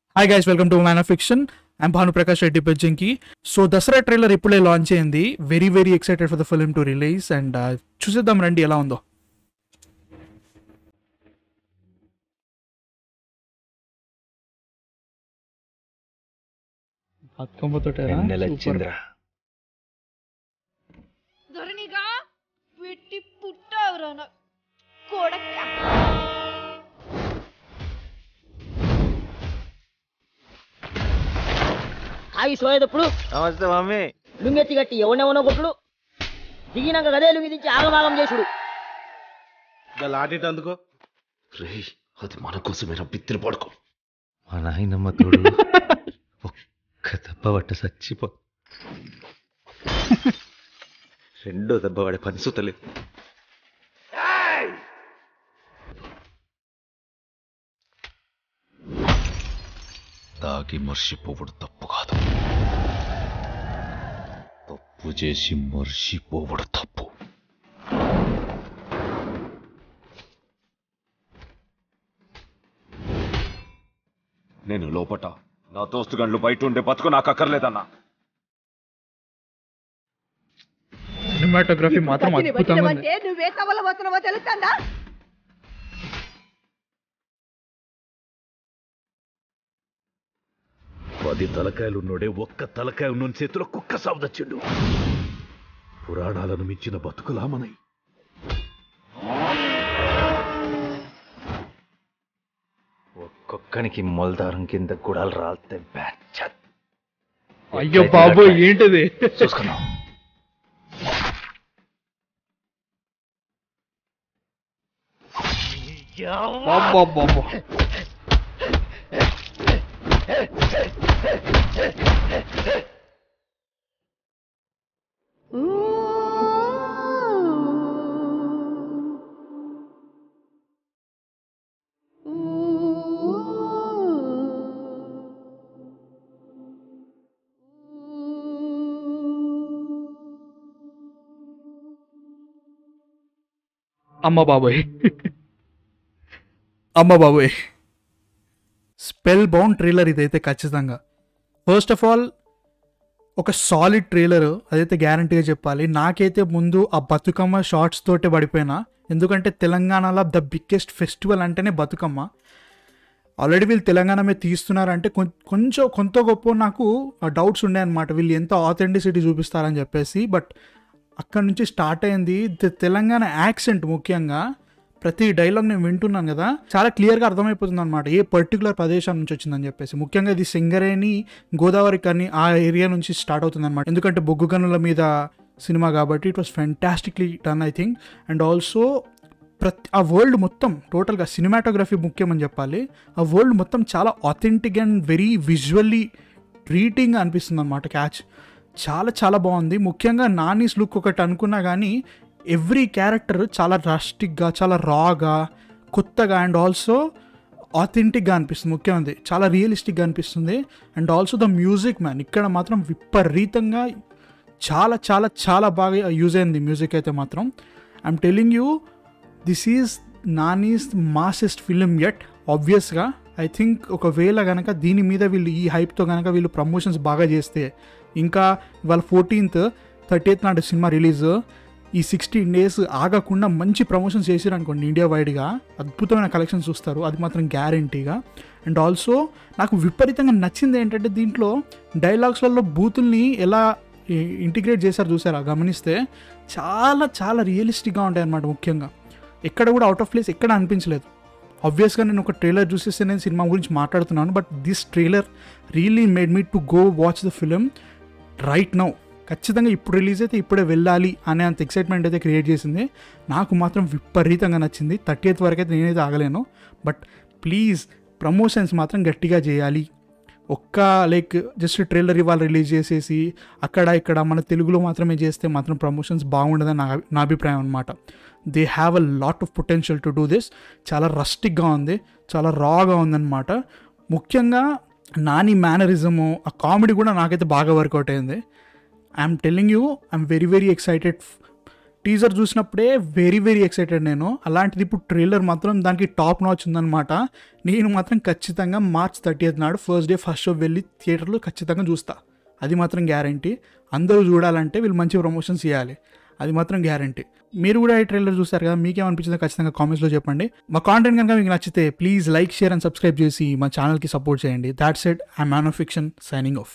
hi guys welcome to man of fiction I'm Bhanu Prakash Reddy Pejjanki so Dasara trailer ఇప్పుడే launch అయింది very very excited for the film to release and చూసేద్దాం రండి ఎలా ఉందో నెలొచ్చిందిరా ధరణిగా పెట్టి పుట్టావురా నా కొడక ఆగి సోయేటప్పుడు నమస్తే మమ్మీ లుంగెత్తి గట్టి ఎవడెవనో కొట్టుడు దిగినాక గదే లుంగి దించి ఆగమాగం చేసుడు లాటేటందుకో రేయ్ అది మన కోసమేరా బిత్తిరి పడుకో మా నాయనమ్మ తోడు ఒక్క దెబ్బ పట్ట చచ్చిపో రెండో దెబ్బ పడే పని సుతలేదు తాగి మర్చిపోవడు తప్పు కాదు తప్పు చేసి మర్చిపోవడు తప్పు నేను లోపట నా దోస్తుగండ్లు బయట ఉండే బతుకు నాకు అక్కర్లేదన్నా సినిమాటోగ్రఫీ మాత్రం అద్భుతంగా ఉంది నువ్వే కవల పోతున్నావో తెలుస్తుందా పది తలకాయలున్నోడే ఒక్క తలకాయ ఉన్న చేతిలో కుక్క సావదచ్చిండు పురాణాలను మించిన బతుకులా మనై ఒక్కొక్కనికి మొలదారం కింద గుడాలు రాలితే బ్యాచ్ అయ్యో బాబు ఏంటిది చూసుకున్నాం బాబా అమ్మ బాబోయ్ అమ్మ బాబోయ్ స్పెల్ బౌండ్ ట్రైలర్ ఇదైతే ఖచ్చితంగా ఫస్ట్ ఆఫ్ ఆల్ ఒక సాలిడ్ ట్రైలర్ అదైతే గ్యారంటీగా చెప్పాలి నాకైతే ముందు ఆ బతుకమ్మ షార్ట్స్ తోటే పడిపోయినా ఎందుకంటే తెలంగాణలో ద బిగ్గెస్ట్ ఫెస్టివల్ అంటేనే బతుకమ్మ ఆల్రెడీ వీళ్ళు తెలంగాణ మీద తీస్తున్నారంటే కొం- కొంచెం కొంత గొప్ప నాకు డౌట్స్ ఉండే అనమాట వీళ్ళు ఎంత ఆథెంటిసిటీ చూపిస్తారని చెప్పేసి బట్ అక్కడ నుంచి స్టార్ట్ అయింది ద తెలంగాణ యాక్సెంట్ ముఖ్యంగా ప్రతి డైలాగ్ నేను వింటున్నాను కదా చాలా క్లియర్గా అర్థమైపోతుంది అనమాట ఏ పర్టికులర్ ప్రదేశం నుంచి వచ్చిందని చెప్పేసి ముఖ్యంగా ఇది సింగరేణి గోదావరి కానీ ఆ ఏరియా నుంచి స్టార్ట్ అవుతుంది అనమాట ఎందుకంటే బొగ్గు గనుల మీద సినిమా కాబట్టి it was fantastically done I think and also ప్రతి ఆ వరల్డ్ మొత్తం టోటల్గా సినిమాటోగ్రఫీ ముఖ్యం అని చెప్పాలి ఆ వరల్డ్ మొత్తం చాలా authentic and very visually treating అనిపిస్తుంది అనమాట క్యాచ్ చాలా చాలా బాగుంది ముఖ్యంగా నానీస్ లుక్ ఒకటి అనుకున్నా కానీ ఎవ్రీ క్యారెక్టర్ చాలా రస్టిక్గా చాలా రాగా కొత్తగా అండ్ ఆల్సో ఆథెంటిక్గా అనిపిస్తుంది ముఖ్యమైనది చాలా రియలిస్టిక్గా అనిపిస్తుంది and also the music man ఇక్కడ మాత్రం విపరీతంగా చాలా చాలా చాలా బాగా యూజ్ అయింది మ్యూజిక్ అయితే మాత్రం I'm telling you this is Nani's massiest film at ఆబ్వియస్గా ఐ థింక్ ఒకవేళ కనుక దీని మీద వీళ్ళు ఈ హైప్తో కనుక వీళ్ళు ప్రమోషన్స్ బాగా చేస్తే ఇంకా ఇవాళ ఫోర్టీన్త్ థర్టీత్ నాడు సినిమా రిలీజ్ ఈ సిక్స్టీన్ డేస్ ఆగకుండా మంచి ప్రమోషన్స్ చేసారు అనుకోండి ఇండియా వైడ్గా అద్భుతమైన కలెక్షన్స్ చూస్తారు అది మాత్రం గ్యారంటీగా అండ్ ఆల్సో నాకు విపరీతంగా నచ్చింది ఏంటంటే దీంట్లో డైలాగ్స్లలో బూతుల్ని ఎలా ఇంటిగ్రేట్ చేశారు చూసారా గమనిస్తే చాలా చాలా రియలిస్టిక్గా ఉంటాయి అన్నమాట ముఖ్యంగా ఎక్కడ కూడా అవుట్ ఆఫ్ ప్లేస్ ఎక్కడ అనిపించలేదు ఆబ్వియస్గా నేను ఒక ట్రైలర్ చూసేస్తే నేను సినిమా గురించి మాట్లాడుతున్నాను but this trailer really made me to go watch the film right now ఖచ్చితంగా ఇప్పుడు రిలీజ్ అయితే ఇప్పుడే వెళ్ళాలి అనే అంత ఎక్సైట్మెంట్ అయితే క్రియేట్ చేసింది నాకు మాత్రం విపరీతంగా నచ్చింది థర్టీ ఎయిత్ వరకు అయితే నేనైతే ఆగలేను బట్ ప్లీజ్ ప్రమోషన్స్ మాత్రం గట్టిగా చేయాలి ఒక్క లైక్ జస్ట్ ట్రైలర్ ఇవాళ రిలీజ్ చేసేసి అక్కడ ఇక్కడ మన తెలుగులో మాత్రమే చేస్తే మాత్రం ప్రమోషన్స్ బాగుండదని నా నా అభిప్రాయం అనమాట they have a lot of potential to do this చాలా రస్టిక్గా ఉంది చాలా రాగా ఉందన్నమాట ముఖ్యంగా నాని మేనరిజము ఆ కామెడీ కూడా నాకైతే బాగా వర్కౌట్ అయింది I'm telling you I'm very very excited teaser చూసినప్పుడే వెరీ వెరీ ఎక్సైటెడ్ నేను అలాంటిది ఇప్పుడు ట్రైలర్ మాత్రం దానికి టాప్ నాచ్ ఉందన్నమాట నేను మాత్రం ఖచ్చితంగా మార్చ్ థర్టీ నాడు ఫస్ట్ డే ఫస్ట్ షో వెళ్ళి థియేటర్లో ఖచ్చితంగా చూస్తా అది మాత్రం గ్యారంటీ అందరూ చూడాలంటే వీళ్ళు మంచి ప్రమోషన్స్ చేయాలి అది మాత్రం గ్యారంటీ మీరు కూడా ఈ ట్రైలర్ చూస్తారు కదా మీకేమనిపించిందో ఖచ్చితంగా కామెంట్స్లో చెప్పండి మా కాంటెంట్ కనుక మీకు నచ్చితే please like share and subscribe చేసి మా ఛానల్కి సపోర్ట్ చేయండి that's it I man of fiction signing of